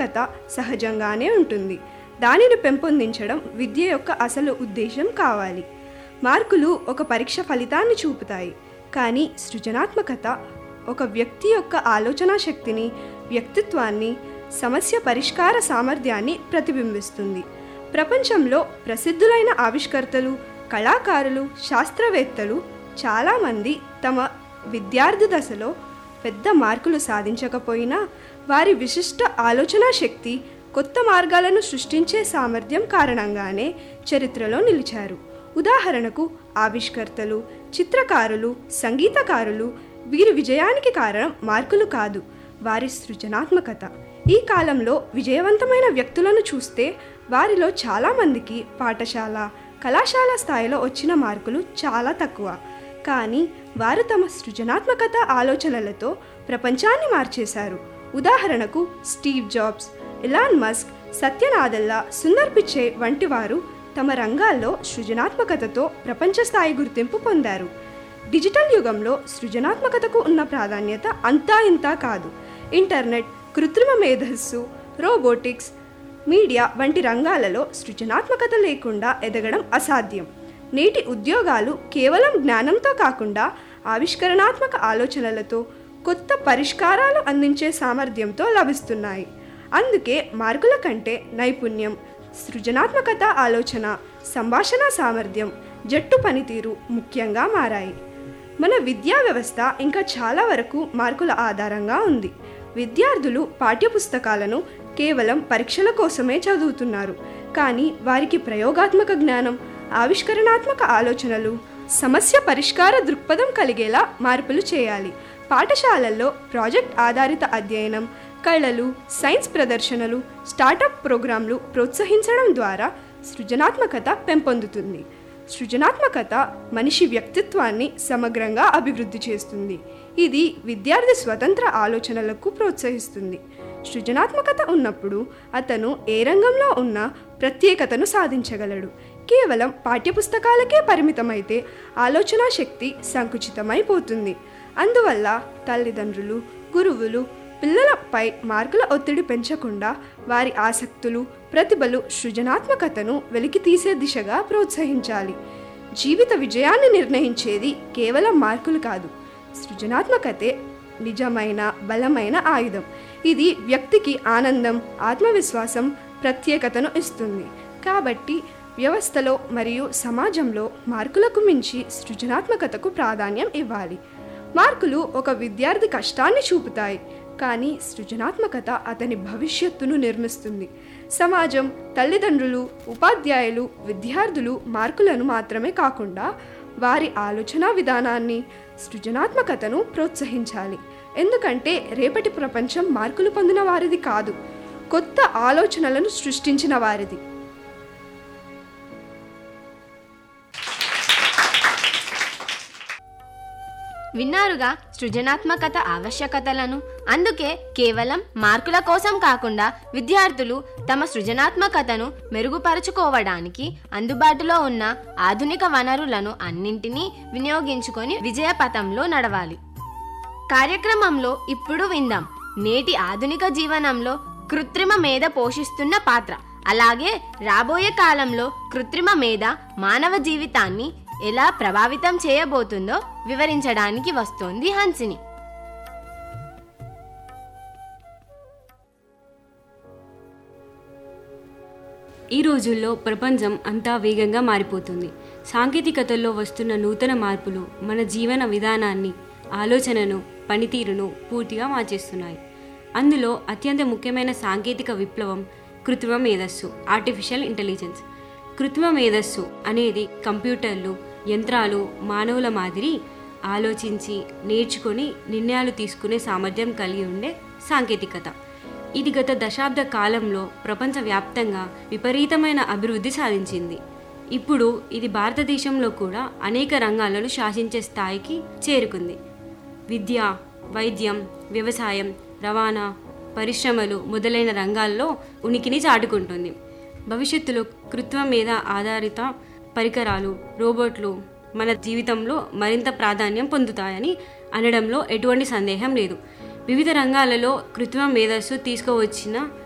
సృజనాత్మకత సహజంగానే ఉంటుంది దానిని పెంపొందించడం విద్య యొక్క అసలు ఉద్దేశం కావాలి మార్కులు ఒక పరీక్ష ఫలితాన్ని చూపుతాయి కానీ సృజనాత్మకత ఒక వ్యక్తి యొక్క ఆలోచనా శక్తిని వ్యక్తిత్వాన్ని సమస్య పరిష్కార సామర్థ్యాన్ని ప్రతిబింబిస్తుంది ప్రపంచంలో ప్రసిద్ధులైన ఆవిష్కర్తలు కళాకారులు శాస్త్రవేత్తలు చాలామంది తమ విద్యార్థి దశలో పెద్ద మార్కులు సాధించకపోయినా వారి విశిష్ట ఆలోచనా శక్తి కొత్త మార్గాలను సృష్టించే సామర్థ్యం కారణంగానే చరిత్రలో నిలిచారు ఉదాహరణకు ఆవిష్కర్తలు చిత్రకారులు సంగీతకారులు వీరి విజయానికి కారణం మార్కులు కాదు వారి సృజనాత్మకత ఈ కాలంలో విజయవంతమైన వ్యక్తులను చూస్తే వారిలో చాలామందికి పాఠశాల కళాశాల స్థాయిలో వచ్చిన మార్కులు చాలా తక్కువ కానీ వారు తమ సృజనాత్మకత ఆలోచనలతో ప్రపంచాన్ని మార్చేశారు ఉదాహరణకు Steve Jobs Elon Musk Satya Nadella Sundar Pichai వంటి వారు తమ రంగాల్లో సృజనాత్మకతతో ప్రపంచ స్థాయి గుర్తింపు పొందారు డిజిటల్ యుగంలో సృజనాత్మకతకు ఉన్న ప్రాధాన్యత అంతా ఇంతా కాదు ఇంటర్నెట్ కృత్రిమ మేధస్సు రోబోటిక్స్ మీడియా వంటి రంగాలలో సృజనాత్మకత లేకుండా ఎదగడం అసాధ్యం నేటి ఉద్యోగాలు కేవలం జ్ఞానంతో కాకుండా ఆవిష్కరణాత్మక ఆలోచనలతో కొత్త పరిష్కారాలు అందించే సామర్థ్యంతో లభిస్తున్నాయి అందుకే మార్కుల కంటే నైపుణ్యం సృజనాత్మకత ఆలోచన సంభాషణ సామర్థ్యం జట్టు పనితీరు ముఖ్యంగా మారాయి మన విద్యా వ్యవస్థ ఇంకా చాలా వరకు మార్కుల ఆధారంగా ఉంది విద్యార్థులు పాఠ్యపుస్తకాలను కేవలం పరీక్షల కోసమే చదువుతున్నారు కానీ వారికి ప్రయోగాత్మక జ్ఞానం ఆవిష్కరణాత్మక ఆలోచనలు సమస్య పరిష్కార దృక్పథం కలిగేలా మార్పులు చేయాలి పాఠశాలల్లో ప్రాజెక్ట్ ఆధారిత అధ్యయనం కళలు సైన్స్ ప్రదర్శనలు స్టార్టప్ ప్రోగ్రాంలు ప్రోత్సహించడం ద్వారా సృజనాత్మకత పెంపొందుతుంది సృజనాత్మకత మనిషి వ్యక్తిత్వాన్ని సమగ్రంగా అభివృద్ధి చేస్తుంది ఇది విద్యార్థి స్వతంత్ర ఆలోచనలకు ప్రోత్సహిస్తుంది సృజనాత్మకత ఉన్నప్పుడు అతను ఏ రంగంలో ఉన్నా ప్రత్యేకతను సాధించగలడు కేవలం పాఠ్యపుస్తకాలకే పరిమితమైతే ఆలోచనా శక్తి సంకుచితమైపోతుంది అందువల్ల తల్లిదండ్రులు గురువులు పిల్లలపై మార్కుల ఒత్తిడి పెంచకుండా వారి ఆసక్తులు ప్రతిభలు సృజనాత్మకతను వెలికి తీసే దిశగా ప్రోత్సహించాలి జీవిత విజయాన్ని నిర్ణయించేది కేవలం మార్కులు కాదు సృజనాత్మకతే నిజమైన బలమైన ఆయుధం ఇది వ్యక్తికి ఆనందం ఆత్మవిశ్వాసం ప్రత్యేకతను ఇస్తుంది కాబట్టి వ్యవస్థలో మరియు సమాజంలో మార్కులకు మించి సృజనాత్మకతకు ప్రాధాన్యం ఇవ్వాలి మార్కులు ఒక విద్యార్థి కష్టాన్ని చూపుతాయి కానీ సృజనాత్మకత అతని భవిష్యత్తును నిర్మిస్తుంది సమాజం తల్లిదండ్రులు ఉపాధ్యాయులు విద్యార్థులు మార్కులను మాత్రమే కాకుండా వారి ఆలోచన విధానాన్ని సృజనాత్మకతను ప్రోత్సహించాలి ఎందుకంటే రేపటి ప్రపంచం మార్కులు పొందిన వారిది కాదు కొత్త ఆలోచనలను సృష్టించిన వారిది విన్నారుగా సృజనాత్మకత ఆవశ్యకతలను అందుకే కేవలం మార్కుల కోసం కాకుండా విద్యార్థులు తమ సృజనాత్మకతను మెరుగుపరుచుకోవడానికి అందుబాటులో ఉన్న ఆధునిక వనరులను అన్నింటినీ వినియోగించుకొని విజయ పథంలో నడవాలి కార్యక్రమంలో ఇప్పుడు విందాం నేటి ఆధునిక జీవనంలో కృత్రిమ మేధ పోషిస్తున్న పాత్ర అలాగే రాబోయే కాలంలో కృత్రిమ మేధ మానవ జీవితాన్ని ఎలా ప్రభావితం చేయబోతుందో వివరించడానికి వస్తోంది హన్సిని ఈ రోజుల్లో ప్రపంచం అంతా వేగంగా మారిపోతుంది సాంకేతికతల్లో వస్తున్న నూతన మార్పులు మన జీవన విధానాన్ని ఆలోచనను పనితీరును పూర్తిగా మార్చేస్తున్నాయి అందులో అత్యంత ముఖ్యమైన సాంకేతిక విప్లవం కృత్రిమ మేధస్సు ఆర్టిఫిషియల్ ఇంటెలిజెన్స్ కృత్రిమ మేధస్సు అనేది కంప్యూటర్లు యంత్రాలు మానవుల మాదిరి ఆలోచించి నేర్చుకొని నిర్ణయాలు తీసుకునే సామర్థ్యం కలిగి ఉండే సాంకేతికత ఇది గత దశాబ్ద కాలంలో ప్రపంచవ్యాప్తంగా విపరీతమైన అభివృద్ధి సాధించింది ఇప్పుడు ఇది భారతదేశంలో కూడా అనేక రంగాలను శాసించే స్థాయికి చేరుకుంది విద్య వైద్యం వ్యవసాయం రవాణా పరిశ్రమలు మొదలైన రంగాల్లో ఉనికిని చాటుకుంటుంది భవిష్యత్తులో కృత్రిమ మీద ఆధారిత పరికరాలు రోబోట్లు మన జీవితంలో మరింత ప్రాధాన్యం పొందుతాయని అనడంలో ఎటువంటి సందేహం లేదు వివిధ రంగాలలో కృత్రిమ మేధస్సు తీసుకువచ్చిన